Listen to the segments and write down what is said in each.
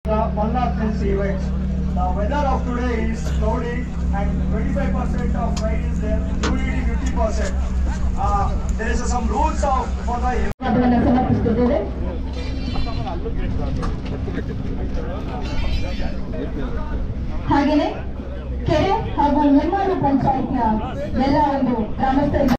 One of these events. The weather of today is cloudy and 25% of rain is there, humidity 50%. Uh, there is some rules of for the ಧನ್ಯವಾದವನ್ನು ಸಮರ್ಪಿಸುತ್ತಿದ್ದೇವೆ ಹಾಗೆಯೇ ಕೆರೆ ಹಾಗೂ ಹೆಮ್ಮಾರು ಪಂಚಾಯತ್ನ ಎಲ್ಲ ಒಂದು ಗ್ರಾಮಸ್ಥರಿಗೆ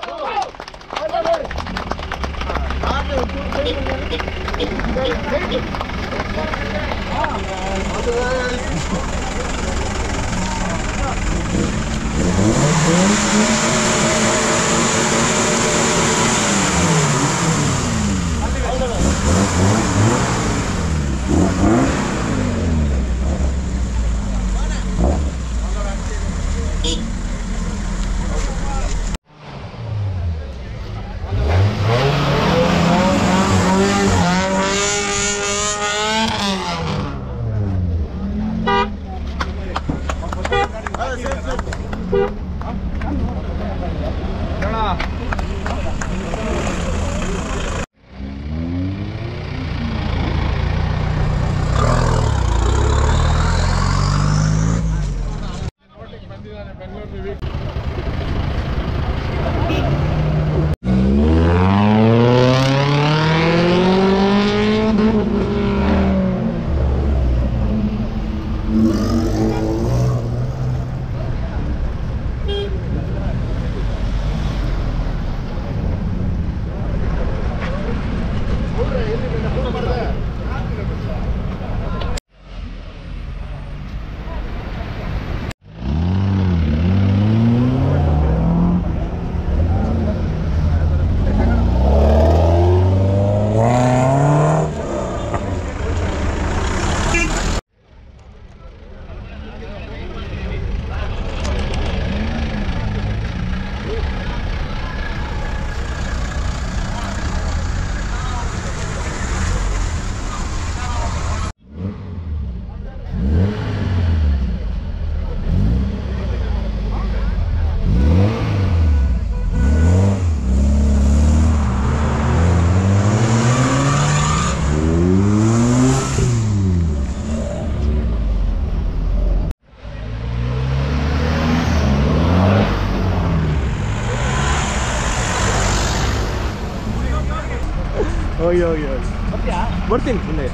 ಹೋಗಿ ಹೋಗಿ ಹೋಗಿ ಬರ್ತೀನಿ ಮುಂದೆ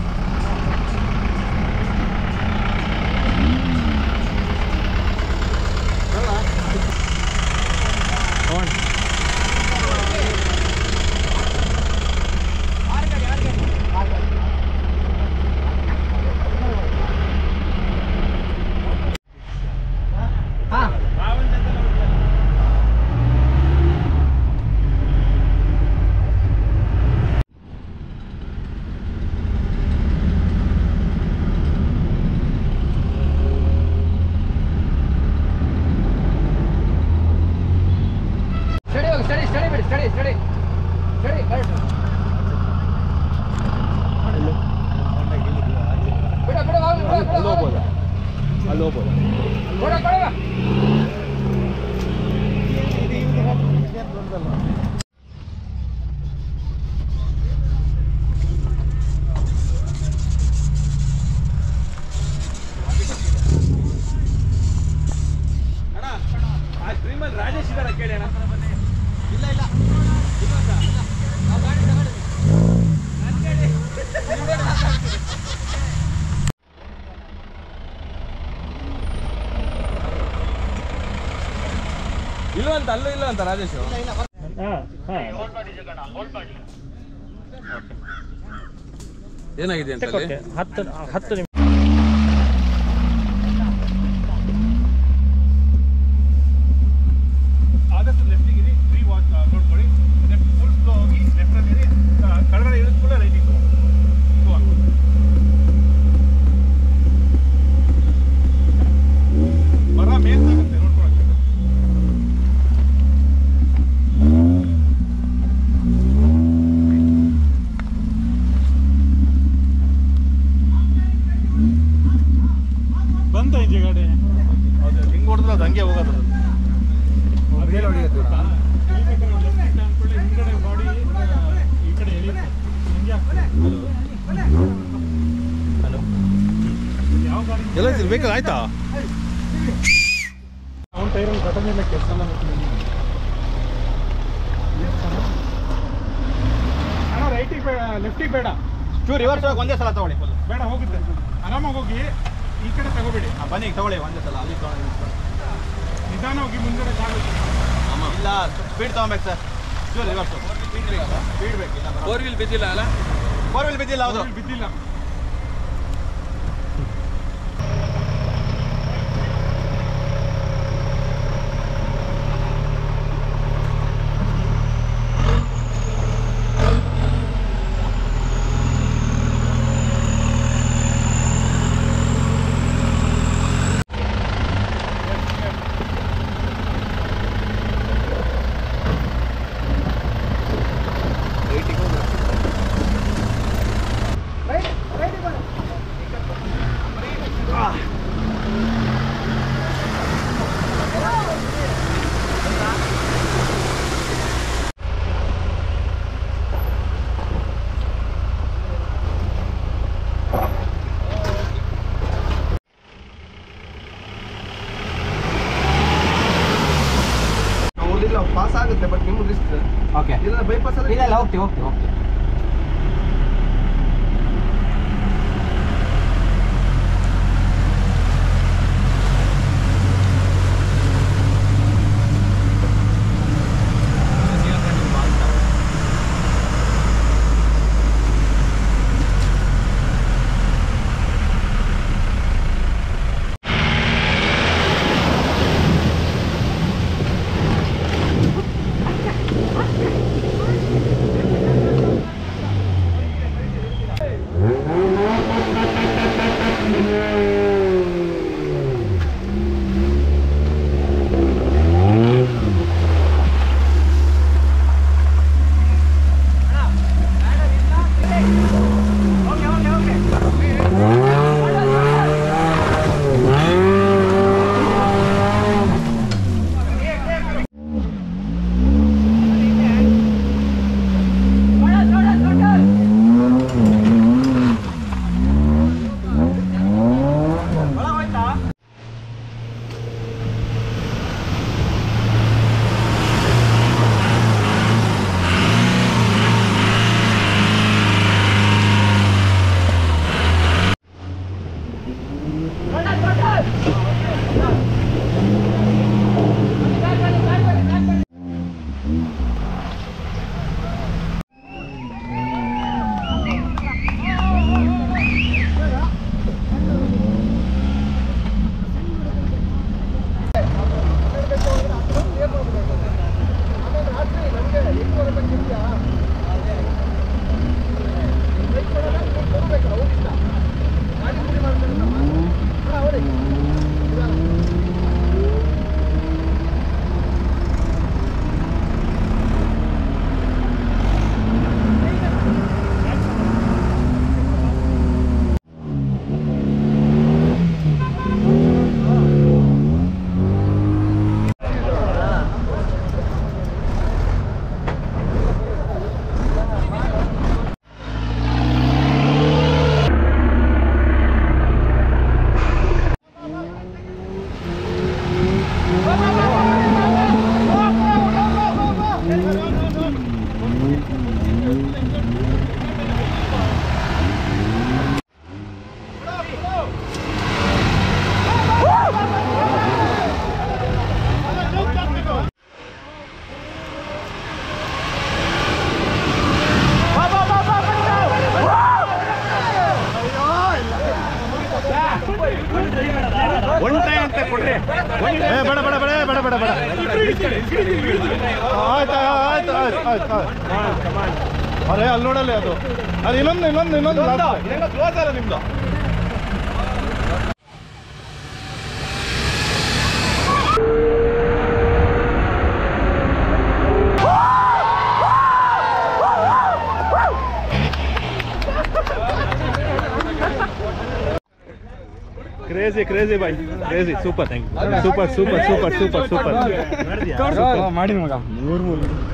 ಸ್ಟಡಿ ಹೋಗಿ ಸ್ಟಡಿ ಸ್ಟಡಿ ಬಿಡಿ ಸ್ಟಡಿ ಸ್ಟಡಿ ಸ್ಟಡಿ ಕರೆಕ್ಟ್ ಬಿಡ ಬಿಡ ಹೋಗಿ ಬಿಡ ಬಿಡ ಅಲ್ಲಿ ಹೋಗ್ಬೋದಾ ಅಲ್ಲಿ ಹೋಗ್ಬೋದಾ ಕೊಡ ಕೊಡ ರಾಜೇಶ್ ಇದಾರ ಕೇಳಿ ಅಣ್ಣ ಇಲ್ವಂತ ಅಲ್ಲೂ ಇಲ್ಲ ಅಂತ ರಾಜೇಶ್ ಏನಾಗಿದೆ ಅಂತ ಅಲ್ಲಿ? ಹತ್ತು ಹತ್ತು ನಿಮಿಷ ಆದಷ್ಟು ಲೆಫ್ಟಿಗೆ ಇರಿ ಫ್ರೀ ವಾಚ್ ನೋಡ್ಕೊಳ್ಳಿ ಲೆಫ್ಟ್ ಫುಲ್ ಸ್ಲೋ ಹೋಗಿ ಲೆಫ್ಟಲ್ಲಿ ಇರಿ ಆ, ಕೆಳಗಡೆ ಇಳಿದ ಕೂಡ ರೈಟಿಂಗ್ ಮರ ಮೇಲ್ಸಾಗುತ್ತೆ ನೋಡ್ಕೊಳಕ್ಕೆ ¡Vamos! ಎಲ್ಲ ವೆಹಿಕಲ್ ಆಯ್ತಾ ಅವ್ನ ಟೈರಲ್ಲಿ ಬಟನ್ ಎಲ್ಲ ಕೆಲಸ ಅಣ್ಣ ರೈಟಿಗೆ ಬೇಡ ಲೆಫ್ಟಿಗೆ ಬೇಡ ಚೂರು ರಿವರ್ಸ್ ಹೋಗಿ ಒಂದೇ ಸಲ ತಗೊಳ್ಳಿ ಫುಲ್ ಬೇಡ ಹೋಗುತ್ತೆ ಆರಾಮಾಗಿ ಹೋಗಿ ಈ ಕಡೆ ತಗೋಬೇಡಿ ಬನ್ನಿ ತಗೊಳ್ಳಿ ಒಂದೇ ಸಲ ಅಲ್ಲಿ ತಗೊಳ್ಳಿ ನಿಧಾನ ಹೋಗಿ ಮುಂದ್ಗಡೆ ಆಗುತ್ತೆ ಇಲ್ಲ ಸ್ಪೀಡ್ ತಗೊಬೇಕು ಸರ್ ಚೂರು ರಿವರ್ಸ್ ಸ್ಪೀಡ್ ಬೇಕು ಸರ್ ಸ್ಪೀಡ್ ಬೇಕು ಇಲ್ಲ ಫೋರ್ ವೀಲ್ ಬಿದ್ದಿಲ್ಲ ಅಲ್ಲ ಫೋರ್ ವೀಲ್ ಬಿದ್ದಿಲ್ಲ ಹೌದು ಇಲ್ಲಿ ಬಿದ್ದಿಲ್ಲ ಅವ್ರದಿಲ್ಲ ಪಾಸ್ ಆಗುತ್ತೆ ಬಟ್ ನಿಮ್ಗೆ ರಿಸ್ಕ್ ಓಕೆ ಇಲ್ಲ ಬೈಪಾಸ್ ಇಲ್ಲ ಇಲ್ಲ ಹೋಗ್ತೀವಿ ಹೋಗ್ತೀವಿ ಹೋಗ್ತೀವಿ ಒನ್ ಟೈಮ್ ಅಂತ ಕೊಡ್ರಿ ಏ ಬೇಡ ಬೇಡ ಬೇಡ ಬೇಡ ಬೇಡ ಬೇಡ ಆಯ್ತು ಆಯ್ತು ಆಯ್ತು ಆಯ್ತು ಆಯ್ತು ಅರೇ ಅಲ್ಲಿ ನೋಡಲ್ಲ ಅದು ಅದು ಇನ್ನೊಂದು ಇನ್ನೊಂದು ಇನ್ನೊಂದು last. ಕ್ಲೋಸ್ ಅಲ್ಲ ನಿಮ್ದು crazy crazy boy crazy super super super super super super ಮಾಡಿ ಮಗ